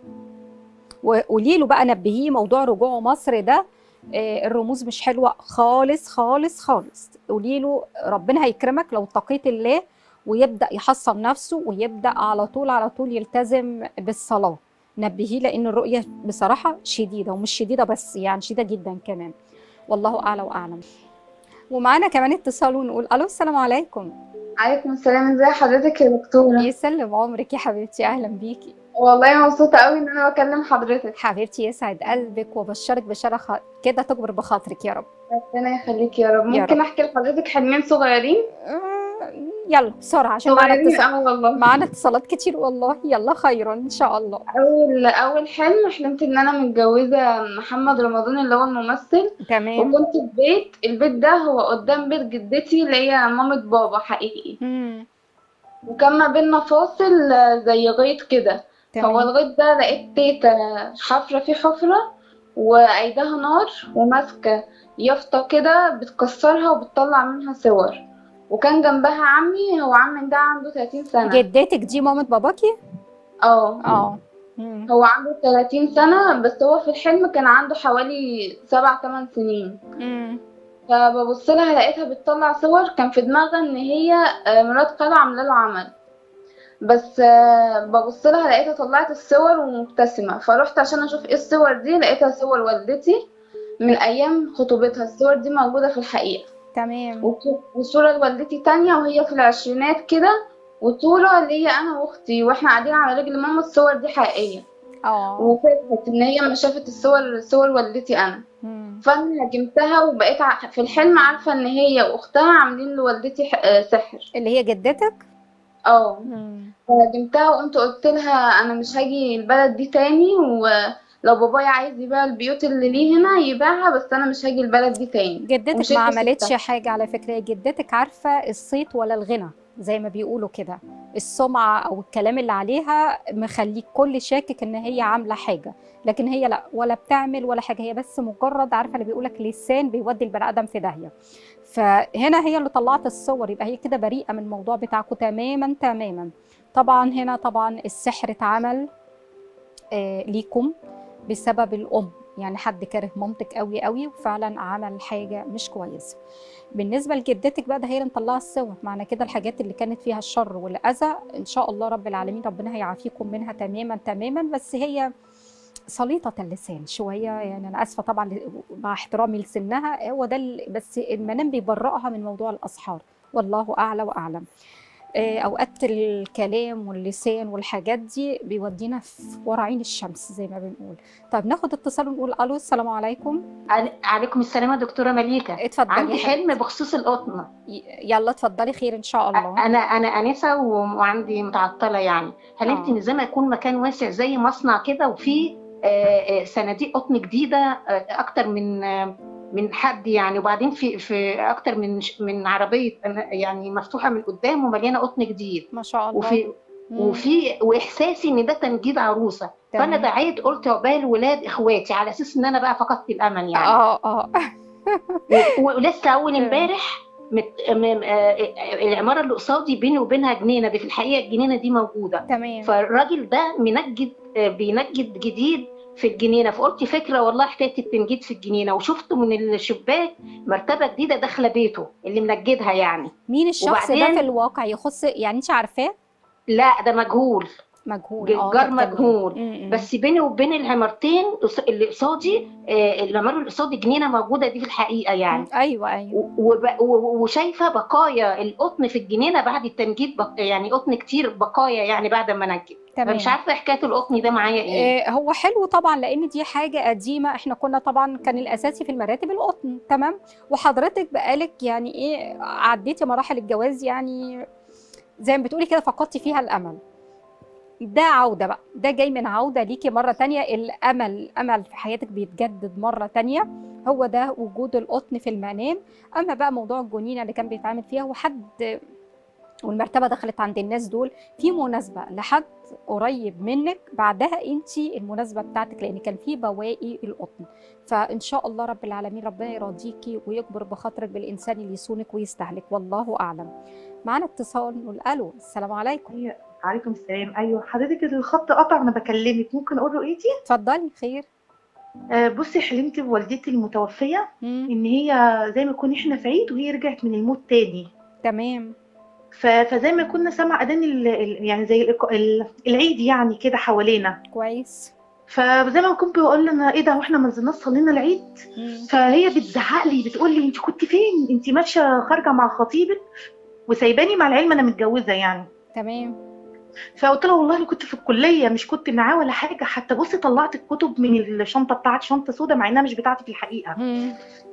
وقولي له بقى نبهيه موضوع رجوعه مصر ده آه، الرموز مش حلوه خالص خالص خالص قولي له ربنا هيكرمك لو اتقيت الله ويبدا يحصن نفسه ويبدا على طول على طول يلتزم بالصلاه نبهيه لان الرؤيه بصراحه شديده ومش شديده بس يعني شديده جدا كمان والله اعلى واعلم ومعانا كمان اتصال ونقول الو السلام عليكم عليكم السلام ازي حضرتك يا دكتورة يسلم عمرك يا حبيبتي اهلا بيكي والله مبسوطة قوي ان انا بكلم حضرتك حبيبتي يسعد قلبك وبشرك بشرى خ... كده تكبر بخاطرك يا رب ربنا يخليك يا رب يا ممكن رب. احكي لحضرتك حلمين صغيرين آه، يلا بسرعه عشان معانا صغيرين اتصال قوي والله معانا اتصالات كتير والله يلا خيرا ان شاء الله اول اول حلم حلمت ان انا متجوزة محمد رمضان اللي هو الممثل تمام وكنت في بيت البيت ده هو قدام بيت جدتي اللي هي مامة بابا حقيقي مم. وكان ما بينا فاصل آه، زي غيط كده هو تمام الغيط ده لقيت تيتا حفرة فيه حفرة وأيدها نار وماسكة يافطة كده بتكسرها وبتطلع منها صور وكان جنبها عمي هو عمي ده عنده 30 سنة جدتك دي مامة باباكي اه اه مم. هو عنده 30 سنة بس هو في الحلم كان عنده حوالي سبع تمن سنين مم. فببص لها لقيتها بتطلع صور كان في دماغها ان هي آه، مرات خاله عامله له عمل بس آه، ببص لها لقيتها طلعت الصور ومبتسمه فروحت عشان اشوف ايه الصور دي لقيتها صور والدتي من ايام خطوبتها الصور دي موجوده في الحقيقه تمام وصو- وصوره لوالدتي تانية وهي في العشرينات كده وصوره ليا انا واختي واحنا قاعدين على رجل ماما الصور دي حقيقيه اه وفرحت ان هي ما شافت الصور صور والدتي انا مم. فانا هاجمتها وبقيت ع- في الحلم عارفه ان هي واختها عاملين لوالدتي ح- آه، سحر اللي هي جدتك اه مم. فهاجمتها وقمت قلت لها انا مش هاجي البلد دي تاني ولو بابايا عايز يبيع البيوت اللي ليه هنا يبيعها بس انا مش هاجي البلد دي تاني جدتك ومشيت ما عملتش وسبتها. حاجة على فكرة هي جدتك عارفة الصيت ولا الغنى زي ما بيقولوا كده السمعة أو الكلام اللي عليها مخليك كل شاكك إن هي عاملة حاجة لكن هي لا ولا بتعمل ولا حاجة هي بس مجرد عارفة اللي بيقولك لسان بيودي البني آدم في داهية فهنا هي اللي طلعت الصور يبقى هي كده بريئة من الموضوع بتاعكم تماما تماما طبعا هنا طبعا السحر اتعمل آه ليكم بسبب الأم يعني حد كاره مامتك قوي قوي وفعلا عمل حاجة مش كويسة بالنسبة لجدتك بقى ده هي اللي مطلعة الصور معنى كده الحاجات اللي كانت فيها الشر والأذى إن شاء الله رب العالمين ربنا هيعافيكم منها تماما تماما بس هي سليطة اللسان شوية يعني أنا آسفة طبعا ل- مع احترامي لسنها هو ده ال- بس المنام بيبرئها من موضوع الأسحار والله أعلى وأعلم آه، أوقات الكلام واللسان والحاجات دي بيودينا في ورا عين الشمس زي ما بنقول طيب ناخد اتصال ونقول ألو السلام عليكم عل- عليكم السلام يا دكتورة مليكة اتفضلي عندي يا حبيبتي. حلم بخصوص القطن ي- يلا اتفضلي خير ان شاء الله أنا أنا آنسة و- وعندي متعطلة يعني حلمت آه. إن زي ما يكون مكان واسع زي مصنع كده وفيه آه، آه، صناديق قطن جديدة آه، أكتر من آه، من حد يعني وبعدين في في أكتر من ش- من عربية يعني مفتوحة من قدام ومليانة قطن جديد ما شاء الله وفي مم. وفي واحساسي ان ده تنجيد عروسه فانا تمام. دعيت قلت عقبال ولاد اخواتي على اساس ان انا بقى فقدت الامل يعني اه اه و- ولسه اول تمام. امبارح مت... م... م... آه، العماره اللي قصادي بيني وبينها جنينه دي في الحقيقه الجنينه دي موجوده تمام فالراجل ده منجد آه، بينجد جديد في الجنينه فقلت فكره والله حكايه التنجيد في الجنينه وشفته من الشباك مرتبه جديده داخله بيته اللي منجدها يعني مين الشخص ده وبعدين- في الواقع يخص يعني انت عارفاه لا ده مجهول مجهول اه جار طب تمام. مجهول. م- م. بس بيني وبين العمارتين قص- اللي قصادي آه، العماره اللي قصادي جنينه موجوده دي في الحقيقه يعني ايوه ايوه و- وب- و- وشايفه بقايا القطن في الجنينه بعد التنجيد بق... يعني قطن كتير بقايا يعني بعد ما نجد تمام مش عارفه حكايه القطن ده معايا ايه آه، هو حلو طبعا لان دي حاجه قديمه احنا كنا طبعا كان الاساسي في المراتب القطن تمام وحضرتك بقالك يعني ايه عديتي مراحل الجواز يعني زي ما بتقولي كده فقدتي فيها الامل ده عودة بقى ده جاي من عودة ليكي مرة تانية الأمل الأمل في حياتك بيتجدد مرة تانية هو ده وجود القطن في المنام أما بقى موضوع الجنينة اللي كان بيتعامل فيها وحد والمرتبة دخلت عند الناس دول في مناسبة لحد قريب منك بعدها انت المناسبة بتاعتك لأن كان في بواقي القطن فإن شاء الله رب العالمين ربنا يرضيكي ويكبر بخاطرك بالإنسان اللي يصونك ويستهلك والله أعلم معانا اتصال نقول ألو السلام عليكم عليكم السلام ايوه حضرتك الخط قطع وانا بكلمك ممكن اقول رؤيتي اتفضلي خير آه بصي حلمت بوالدتي المتوفيه مم. ان هي زي ما يكون احنا في عيد وهي رجعت من الموت تاني تمام ف- فزي ما كنا سامع اذان ال- ال- يعني زي الإيق- ال- العيد يعني كده حوالينا كويس فزي ما كنت بقول لنا ايه ده واحنا ما نزلناش صلينا العيد مم. فهي بتزعق لي بتقول لي انت كنت فين انت ماشيه خارجه مع خطيبك وسايباني مع العلم انا متجوزه يعني تمام فقلت لها والله انا كنت في الكليه مش كنت معاه ولا حاجه حتى بصي طلعت الكتب من الشنطه بتاعتي شنطه سودا مع انها مش بتاعتي في الحقيقه مم.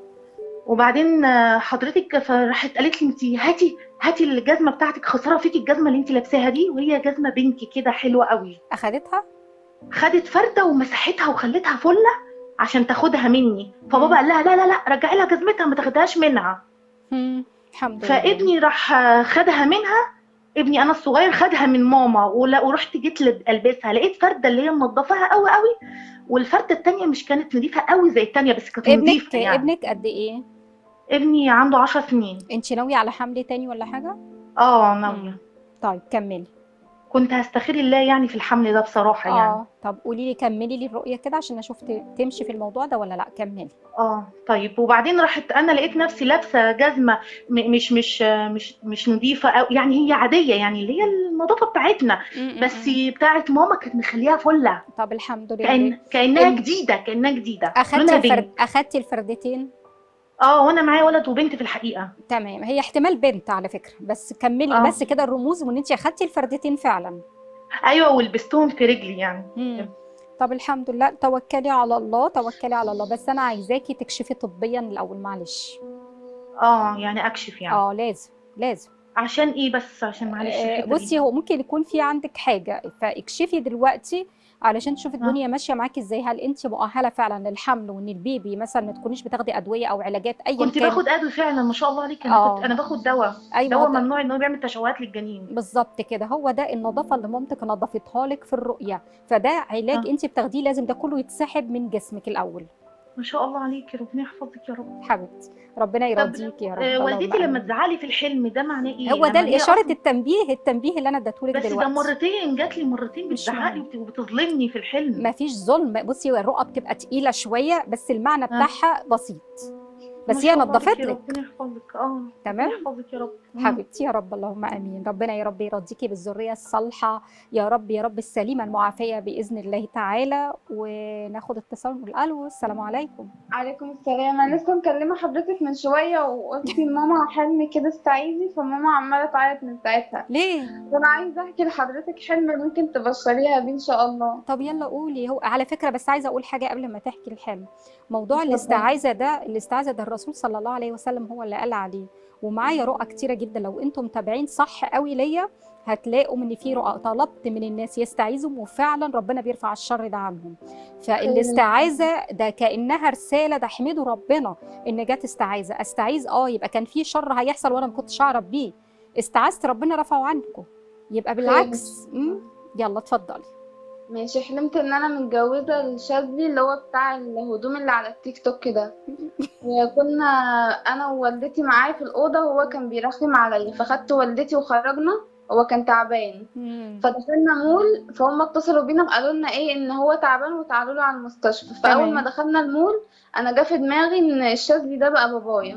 وبعدين آه، حضرتك فراحت قالت لي انت هاتي هاتي الجزمه بتاعتك خساره فيكي الجزمه اللي انت لابساها دي وهي جزمه بنكي كده حلوه قوي أخدتها خدت فرده ومسحتها وخلتها فله عشان تاخدها مني فبابا مم. قال لها لا لا لا رجعي لها جزمتها ما تاخدهاش منها مم. الحمد لله فابني راح آه، خدها منها ابني انا الصغير خدها من ماما ولا ورحت جيت لب- البسها لقيت فرده اللي هي منضفاها قوي قوي والفرده التانيه مش كانت نظيفه قوي زي التانيه بس كانت ابنك نظيفه يعني ابنك قد إيه؟ ابني عنده 10 سنين أنت ناوية على حمل تاني ولا حاجة؟ اه ناويه مم. طيب كملي كنت هستخير الله يعني في الحمل ده بصراحه يعني اه طب قولي لي كملي لي الرؤية كده عشان اشوف ت- تمشي في الموضوع ده ولا لا كملي اه طيب وبعدين راحت انا لقيت نفسي لابسه جزمه م- مش مش مش مش نظيفه أو يعني هي عاديه يعني اللي هي النظافه بتاعتنا بس بتاعت ماما كانت مخليها فله طب الحمد لله كأن كانها ال- جديده كانها جديده اخدتي لونها الفرد بينك اخدتي الفردتين اه وانا معايا ولد وبنت في الحقيقه تمام هي احتمال بنت على فكرة بس كملي آه. بس كده الرموز وان انت اخدتي الفردتين فعلا ايوه ولبستهم في رجلي يعني مم. طب الحمد لله توكلي على الله توكلي على الله بس انا عايزاكي تكشفي طبيا الاول معلش اه يعني اكشف يعني اه لازم لازم عشان ايه بس عشان معلش آه، الحتة دي. بصي هو ممكن يكون في عندك حاجة فاكشفي دلوقتي علشان تشوفي الدنيا ماشية معاكي ازاي هل انت مؤهلة فعلا للحمل وان البيبي مثلا ما تكونيش بتاخدي ادوية او علاجات ايا كنت كان باخد ادويه فعلا ما شاء الله عليك انا آه. كنت انا باخد دواء ايوه دواء ده- ممنوع ان هو بيعمل تشوهات للجنين بالظبط كده هو ده النظافه اللي مامتك نظفتها لك في الرؤيه فده علاج آه. انت بتاخديه لازم ده كله يتسحب من جسمك الاول ما شاء الله عليك ربنا يحفظك يا رب حبيبتي ربنا يرضيكي يا رب آه، اللهم والدتي لما آمين. تزعلي في الحلم ده معناه ايه هو ده لما هي الاشاره أصلاً- التنبيه التنبيه اللي انا اديتهولك بس ده دلوقتي مرتين جات لي مرتين مش بتزعقلي معنى. وبت- وبتظلمني في الحلم ما فيش ظلم بصي هو الرؤى بتبقى تقيله شويه بس المعنى بتاعها بسيط ما بس شاء هي الله نظفت عليك يا لك ربنا يحفظك اه تمام ربنا يحفظك يا رب مم. حبيبتي يا رب اللهم امين ربنا يا رب يرضيكي بالذريه الصالحه يا رب يا رب السليمه المعافيه باذن الله تعالى وناخد اتصال نقول الو السلام عليكم عليكم السلام انا لسه مكلمه حضرتك من شويه وقلت لماما حلم كده استعيذي فماما عماله تعيط من ساعتها ليه فانا عايزه احكي لحضرتك حلم ممكن تبشريها بيه ان شاء الله طب يلا قولي هو على فكره بس عايزه اقول حاجه قبل ما تحكي الحلم موضوع اتفضلي. الاستعاذه ده الاستعاذه ده الرسول صلى الله عليه وسلم هو اللي قال عليه ومعايا رؤى كتيره جدا لو انتم متابعين صح قوي ليا هتلاقوا ان في رؤى طلبت من الناس يستعيذوا وفعلا ربنا بيرفع الشر ده عنهم فالاستعاذه ده كانها رساله ده احمدوا ربنا ان جت استعاذه استعيذ اه يبقى كان في شر هيحصل وانا ما كنتش اعرف بيه استعاذت ربنا رفعه عنكم يبقى بالعكس مم. يلا اتفضلي ماشي حلمت ان انا متجوزه الشاذلي اللي هو بتاع الهدوم اللي على التيك توك ده وكنا انا ووالدتي معايا في الاوضه وهو كان بيرخم عليا فخدت والدتي وخرجنا هو كان تعبان مم. فدخلنا مول فهم اتصلوا بينا وقالوا لنا ايه ان هو تعبان وتعالوا له على المستشفى فاول تمام. ما دخلنا المول انا جه في دماغي ان الشاذلي ده بقى بابايا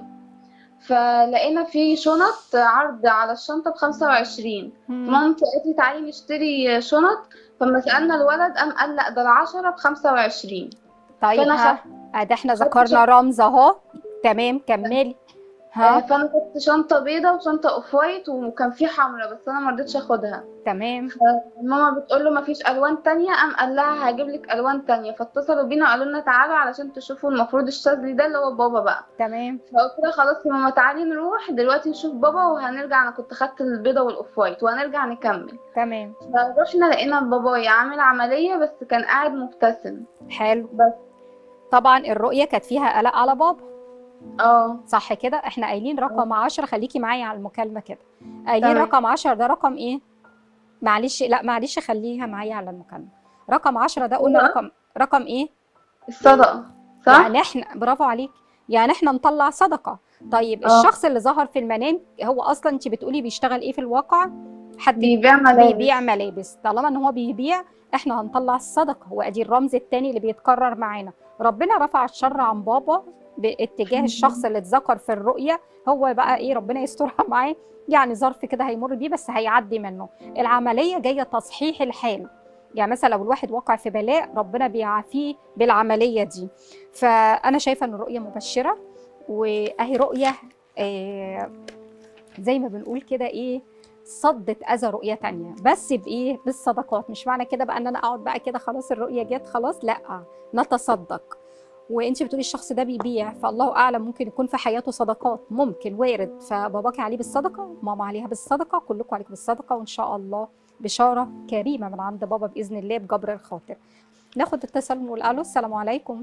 فلقينا في شنط عرض على الشنطه ب 25 مم. مامتي قالت لي تعالي نشتري شنط فلما سالنا الولد قام قال لا ده العشرة ب 25 طيب فأنا ها خدت- آه، ده احنا خدت ذكرنا شهر. رمز اهو تمام كملي ها فانا كنت شنطه بيضه وشنطه اوف وايت وكان في حمرا بس انا ما رضيتش اخدها تمام ماما بتقول له مفيش الوان تانية قام قال لها هجيب لك الوان تانية فاتصلوا بينا قالوا لنا تعالوا علشان تشوفوا المفروض الشاذلي ده اللي هو بابا بقى تمام فقلت لها خلاص يا ماما تعالي نروح دلوقتي نشوف بابا وهنرجع انا كنت خدت البيضه والاوف وايت وهنرجع نكمل تمام فروحنا لقينا بابايا عامل عمليه بس كان قاعد مبتسم حلو بس طبعا الرؤيه كانت فيها قلق على بابا اه صح كده احنا قايلين رقم 10 خليكي معايا على المكالمه كده قايلين تمام. رقم 10 ده رقم ايه معلش لا معلش خليها معايا على المكالمه رقم 10 ده قلنا أيوة. رقم رقم ايه الصدقه صح يعني احنا برافو عليك يعني احنا نطلع صدقه طيب آه. الشخص اللي ظهر في المنام هو اصلا انت بتقولي بيشتغل ايه في الواقع حد بيبيع ملابس بيبيع ملابس طالما ان هو بيبيع احنا هنطلع الصدقه وادي الرمز التاني اللي بيتكرر معانا ربنا رفع الشر عن بابا باتجاه الشخص اللي اتذكر في الرؤيه هو بقى ايه ربنا يسترها معاه يعني ظرف كده هيمر بيه بس هيعدي منه العمليه جايه تصحيح الحال يعني مثلا لو الواحد وقع في بلاء ربنا بيعافيه بالعمليه دي فانا شايفه ان الرؤيه مبشره واهي رؤيه آه زي ما بنقول كده ايه صدت اذى رؤيه تانية بس بايه بالصدقات مش معنى كده بقى ان انا اقعد بقى كده خلاص الرؤيه جت خلاص لا نتصدق وانت بتقولي الشخص ده بيبيع فالله اعلم ممكن يكون في حياته صدقات ممكن وارد فباباكي عليه بالصدقه ماما عليها بالصدقه كلكم عليكم بالصدقه وان شاء الله بشاره كريمه من عند بابا باذن الله بجبر الخاطر ناخد اتصال ونقول الو السلام عليكم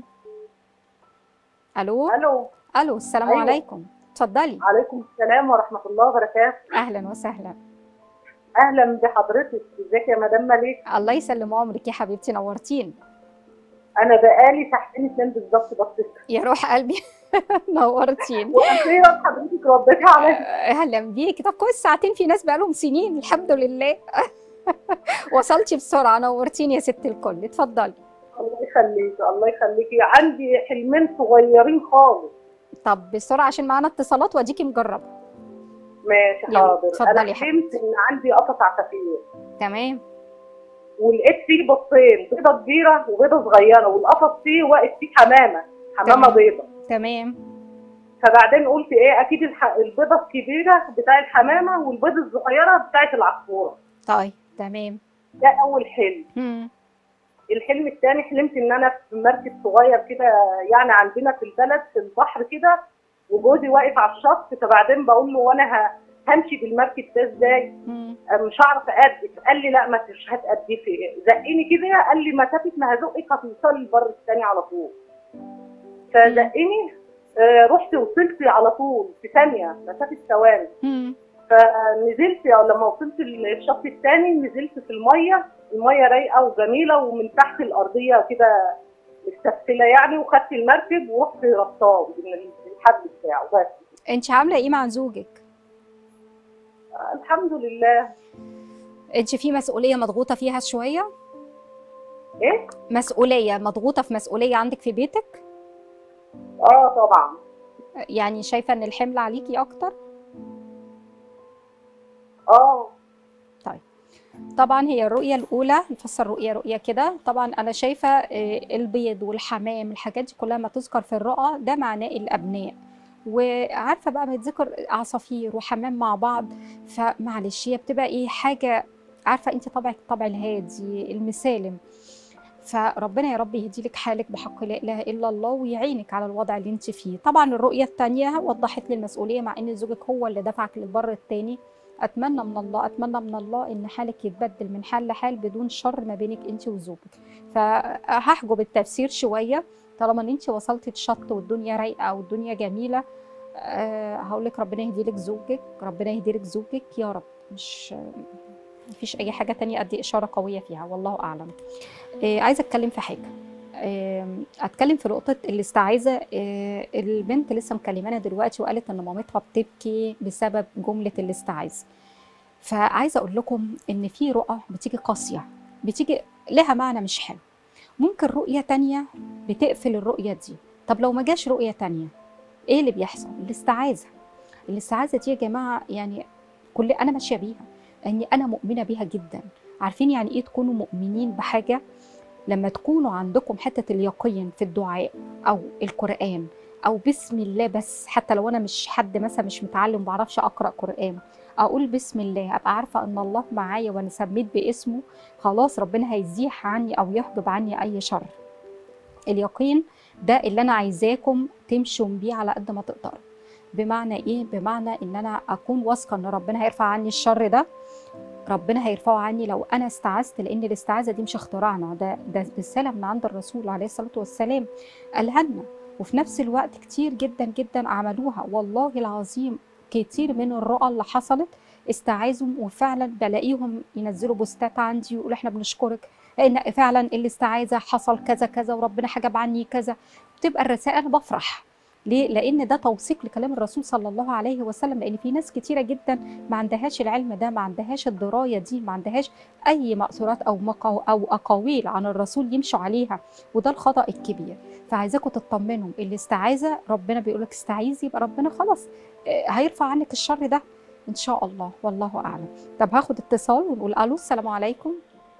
الو الو الو السلام أيوة. عليكم اتفضلي عليكم السلام ورحمه الله وبركاته اهلا وسهلا اهلا بحضرتك ازيك يا مدام مليك الله يسلم عمرك يا حبيبتي نورتين انا بقالي ساعتين اتنين بالظبط بتصل يا روح قلبي نورتين واخيرا حضرتك رديتي عليا اهلا بيكي طب كويس ساعتين في ناس بقالهم سنين الحمد لله وصلتي بسرعه نورتيني يا ست الكل اتفضلي الله يخليكي الله يخليكي عندي حلمين صغيرين خالص طب بسرعه عشان معانا اتصالات واديكي مجربه ماشي يلا، حاضر اتفضلي انا يا حلمت ان عندي قفص عصافير تمام ولقيت فيه بصين بيضه كبيره وبيضه صغيره والقفص فيه واقف فيه حمامه حمامه تمام. بيضه تمام فبعدين قلت ايه اكيد الح... البيضه الكبيره بتاع الحمامه والبيضه الصغيره بتاعت العصفوره طيب تمام ده اول حلم مم. الحلم الثاني حلمت ان انا في مركب صغير كده يعني عندنا في البلد في البحر كده وجوزي واقف على الشط فبعدين بقول له وانا ه- همشي بالمركب ده ازاي مم. مش هعرف اقدف قال لي لا ما مش هتقدفي زقني كده قال لي مسافه ما هزقك هتوصلي البر الثاني على طول فزقني آه، رحت وصلت على طول في ثانيه مسافه ثواني مم. فنزلت او لما وصلت الشط الثاني نزلت في الميه الميه رايقه وجميله ومن تحت الارضيه كده مستسهله يعني وخدت المركب ورحت ربطاه بالحبل بتاعه بس انت عامله ايه مع زوجك آه، الحمد لله انت في مسؤوليه مضغوطه فيها شويه ايه مسؤوليه مضغوطه في مسؤوليه عندك في بيتك اه طبعا يعني شايفه ان الحمل عليكي اكتر اه طبعا هي الرؤية الأولى نفسر رؤية رؤية كده طبعا أنا شايفة آه، البيض والحمام الحاجات دي كلها ما تذكر في الرؤى ده معناه الأبناء وعارفة بقى ما يتذكر عصافير وحمام مع بعض فمعلش هي بتبقى إيه حاجة عارفة أنت طبعك الطبع الهادي المسالم فربنا يا رب يهدي لك حالك بحق لا اله الا الله ويعينك على الوضع اللي انت فيه طبعا الرؤيه الثانيه وضحت لي المسؤوليه مع ان زوجك هو اللي دفعك للبر الثاني اتمنى من الله اتمنى من الله ان حالك يتبدل من حال لحال بدون شر ما بينك انت وزوجك فهحجب التفسير شويه طالما ان انت وصلتي الشط والدنيا رايقه والدنيا جميله أه هقول لك ربنا يهدي لك زوجك ربنا يهدي لك زوجك يا رب مش مفيش اي حاجه تانية ادي اشاره قويه فيها والله اعلم آه، عايزه اتكلم في حاجه آم، اتكلم في نقطه الاستعاذه آه، البنت لسه مكلمانا دلوقتي وقالت ان مامتها بتبكي بسبب جمله الاستعاذه فعايزه اقول لكم ان في رؤى بتيجي قاسيه بتيجي لها معنى مش حلو ممكن رؤيه تانية بتقفل الرؤيه دي طب لو ما جاش رؤيه تانية ايه اللي بيحصل الاستعاذه الاستعاذه دي يا جماعه يعني كل انا ماشيه بيها اني انا مؤمنه بيها جدا عارفين يعني ايه تكونوا مؤمنين بحاجه لما تكونوا عندكم حته اليقين في الدعاء او القران او بسم الله بس حتى لو انا مش حد مثلا مش متعلم ما بعرفش اقرا قران اقول بسم الله ابقى عارفه ان الله معايا وانا سميت باسمه خلاص ربنا هيزيح عني او يحجب عني اي شر اليقين ده اللي انا عايزاكم تمشوا بيه على قد ما تقدروا بمعنى ايه بمعنى ان انا اكون واثقه ان ربنا هيرفع عني الشر ده ربنا هيرفعه عني لو انا استعذت لان الاستعاذه دي مش اختراعنا ده ده رساله من عند الرسول عليه الصلاه والسلام قالها لنا وفي نفس الوقت كتير جدا جدا عملوها والله العظيم كتير من الرؤى اللي حصلت استعاذوا وفعلا بلاقيهم ينزلوا بوستات عندي ويقولوا احنا بنشكرك لان فعلا الاستعاذه حصل كذا كذا وربنا حجب عني كذا بتبقى الرسائل انا بفرح ليه؟ لأن ده توثيق لكلام الرسول صلى الله عليه وسلم لأن في ناس كتيرة جدا ما عندهاش العلم ده ما عندهاش الدراية دي ما عندهاش أي مأثورات أو مقا أو أقاويل عن الرسول يمشوا عليها وده الخطأ الكبير فعايزاكم تطمنوا الاستعاذة ربنا بيقول لك استعيذي يبقى ربنا خلاص آه، هيرفع عنك الشر ده إن شاء الله والله أعلم طب هاخد اتصال ونقول ألو السلام عليكم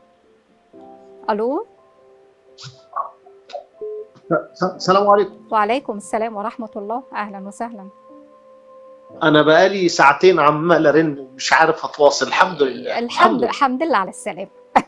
ألو السلام عليكم وعليكم السلام ورحمة الله أهلا وسهلا انا بقالي ساعتين عمال ارن ومش عارف اتواصل الحمد لله الحمد الحمد لله على السلامة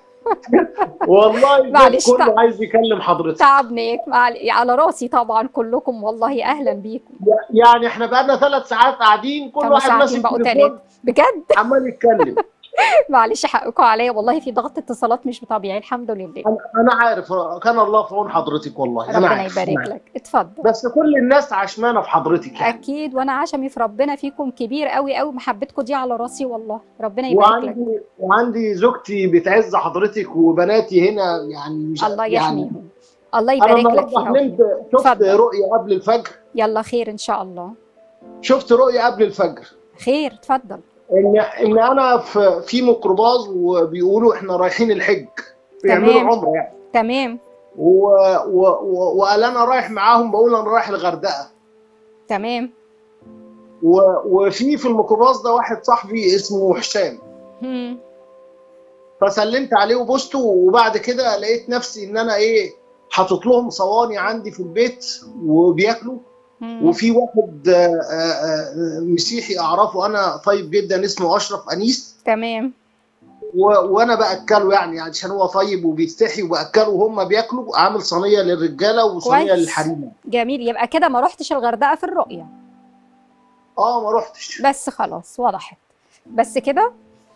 والله البيت معلش كله تعب. عايز يكلم حضرتك تعبناك معل- على راسي طبعا كلكم والله أهلا بيكم يعني احنا بقالنا ثلاث ساعات قاعدين كل كانوا واحد ساعتين ماسك بقوا تليفون تلاتة بجد عمال يتكلم معلش حقكم عليا والله في ضغط اتصالات مش طبيعي الحمد لله انا أنا عارف كان الله في عون حضرتك والله انا ربنا عارف أنا يبارك عارف. لك اتفضل بس كل الناس عشمانه في حضرتك يعني اكيد وانا عشمي في ربنا فيكم كبير قوي قوي محبتكم دي على راسي والله ربنا يبارك لك وعندي وعندي زوجتي بتعز حضرتك وبناتي هنا يعني مش الله يعني يحميهم الله انا يبارك لك النهارده فيها حلمت شفت اتفضل. رؤيه قبل الفجر يلا خير ان شاء الله شفت رؤيه قبل الفجر خير اتفضل ان ان انا في في ميكروباص وبيقولوا احنا رايحين الحج بيعملوا تمام. عمره يعني تمام و... و... و... وقال انا رايح معاهم بقول انا رايح الغردقه تمام و... وفي في الميكروباص ده واحد صاحبي اسمه حسام هم. فسلمت عليه وبوسته وبعد كده لقيت نفسي ان انا ايه حاطط لهم صواني عندي في البيت وبياكلوا هم. وفي واحد آه، آه، آه، مسيحي اعرفه انا طيب جدا اسمه اشرف انيس تمام و... وانا باكله يعني عشان هو طيب وبيستحي وباكله وهم بياكلوا عامل صينيه للرجاله وصينيه كويس. للحريم جميل يبقى كده ما رحتش الغردقه في الرؤيه اه ما رحتش بس خلاص وضحت بس كده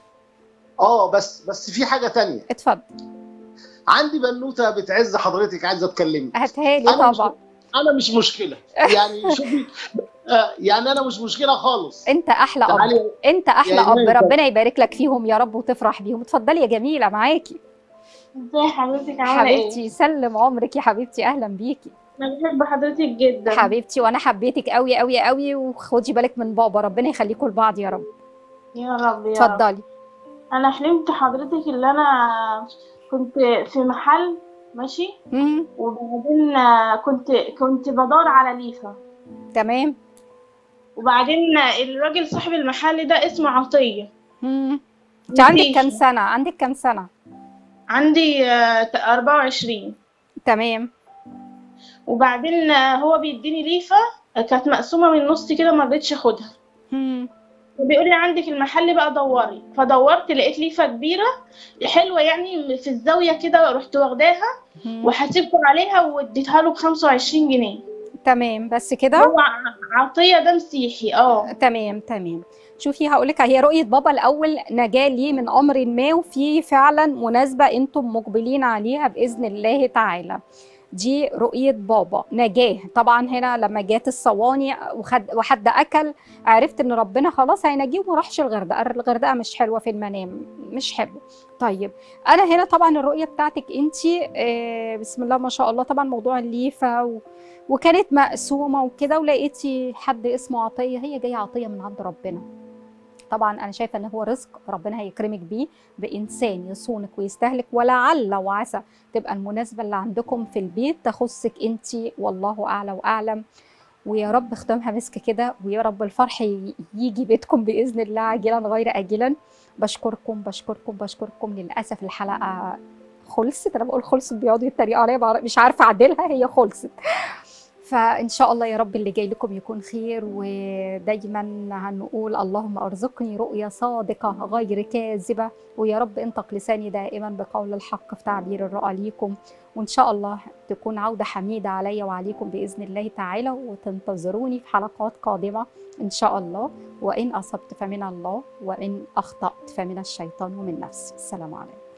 اه بس بس في حاجه تانية اتفضل عندي بنوته بتعز حضرتك عايزه تكلمني هاتها لي أنا مش- طبعا انا مش مشكله يعني شوفي آه يعني انا مش مشكله خالص انت احلى اب تعالي انت احلى يا اب إيمان، ربنا يبارك لك فيهم يا رب وتفرح بيهم اتفضلي يا جميله معاكي ازي حضرتك عامله ايه؟ حبيبتي سلم عمرك يا حبيبتي اهلا بيكي انا بحب حضرتك جدا حبيبتي وانا حبيتك قوي قوي قوي وخدي بالك من بابا ربنا يخليكم لبعض يا رب يا رب يا رب اتفضلي انا حلمت حضرتك اللي انا كنت في محل ماشي مم. وبعدين كنت كنت بدور على ليفه تمام وبعدين الراجل صاحب المحل ده اسمه عطيه مم. انت عندك مسيحي. كام سنه عندك كام سنه عندي آه، 24 تمام وبعدين آه، هو بيديني ليفه آه، كانت مقسومه من النص كده ما رضيتش اخدها مم. وبيقول لي عندك المحل بقى دوري فدورت لقيت ليفه كبيره حلوه يعني في الزاويه كده رحت واخداها مم. وحاسبته عليها واديتها له ب 25 جنيه تمام بس كده هو ع- عطيه ده مسيحي اه تمام تمام شوفي هقول لك هي رؤيه بابا الاول نجاه ليه من امر ما وفي فعلا مناسبه انتم مقبلين عليها باذن الله تعالى دي رؤيه بابا نجاه طبعا هنا لما جات الصواني وخد وحد اكل عرفت ان ربنا خلاص هينجيه وما راحش الغردقه الغردقه مش حلوه في المنام مش حلوه طيب انا هنا طبعا الرؤيه بتاعتك انت بسم الله ما شاء الله طبعا موضوع الليفه و وكانت مقسومه وكده ولقيتي حد اسمه عطيه هي جايه عطيه من عند ربنا طبعا انا شايفه ان هو رزق ربنا هيكرمك بيه بانسان يصونك ويستهلك ولعل وعسى تبقى المناسبه اللي عندكم في البيت تخصك انت والله اعلى واعلم ويا رب ختامها مسك كده ويا رب الفرح ي- يجي بيتكم باذن الله عاجلا غير اجلا بشكركم بشكركم بشكركم للاسف الحلقه خلصت انا بقول خلصت بيقعدوا يتريقوا عليا بعرف- مش عارفه اعدلها هي خلصت فان شاء الله يا رب اللي جاي لكم يكون خير ودايما هنقول اللهم ارزقني رؤيا صادقه غير كاذبه ويا رب انطق لساني دائما بقول الحق في تعبير الرؤى ليكم وان شاء الله تكون عوده حميده عليا وعليكم باذن الله تعالى وتنتظروني في حلقات قادمه ان شاء الله وان اصبت فمن الله وان اخطات فمن الشيطان ومن نفسي السلام عليكم